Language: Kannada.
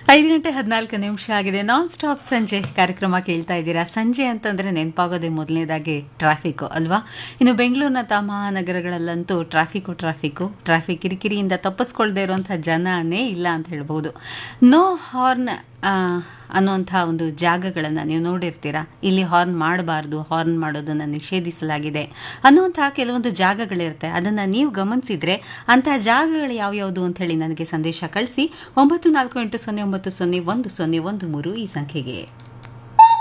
ಐದು ಗಂಟೆ ಹದಿನಾಲ್ಕು ನಿಮಿಷ ಆಗಿದೆ ನಾನ್ ಸ್ಟಾಪ್ ಸಂಜೆ ಕಾರ್ಯಕ್ರಮ ಕೇಳ್ತಾ ಇದ್ದೀರಾ ಸಂಜೆ ಅಂತಂದ್ರೆ ನೆನಪಾಗೋದೇ ಮೊದಲನೇದಾಗಿ ಟ್ರಾಫಿಕ್ ಅಲ್ವಾ ಇನ್ನು ಬೆಂಗಳೂರಿನ ಮಹಾನಗರಗಳಲ್ಲಂತೂ ಟ್ರಾಫಿಕ್ಕು ಟ್ರಾಫಿಕ್ಕು ಟ್ರಾಫಿಕ್ ಕಿರಿಕಿರಿಯಿಂದ ತಪ್ಪಿಸ್ಕೊಳ್ದೇ ಇರುವಂತಹ ಜನನೇ ಇಲ್ಲ ಅಂತ ಹೇಳ್ಬೋದು ನೋ ಹಾರ್ನ್ ಅನ್ನುವಂಥ ಒಂದು ಜಾಗಗಳನ್ನು ನೀವು ನೋಡಿರ್ತೀರಾ ಇಲ್ಲಿ ಹಾರ್ನ್ ಮಾಡಬಾರ್ದು ಹಾರ್ನ್ ಮಾಡೋದನ್ನು ನಿಷೇಧಿಸಲಾಗಿದೆ ಅನ್ನುವಂತಹ ಕೆಲವೊಂದು ಜಾಗಗಳಿರುತ್ತೆ ಅದನ್ನು ನೀವು ಗಮನಿಸಿದ್ರೆ ಅಂತಹ ಜಾಗಗಳು ಯಾವ್ಯಾವುದು ಅಂತ ಹೇಳಿ ನನಗೆ ಸಂದೇಶ ಕಳಿಸಿ ಒಂಬತ್ತು ನಾಲ್ಕು ಎಂಟು ಸೊನ್ನೆ ಒಂಬತ್ತು ಸೊನ್ನೆ ಒಂದು ಸೊನ್ನೆ ಒಂದು ಮೂರು ಈ ಸಂಖ್ಯೆಗೆ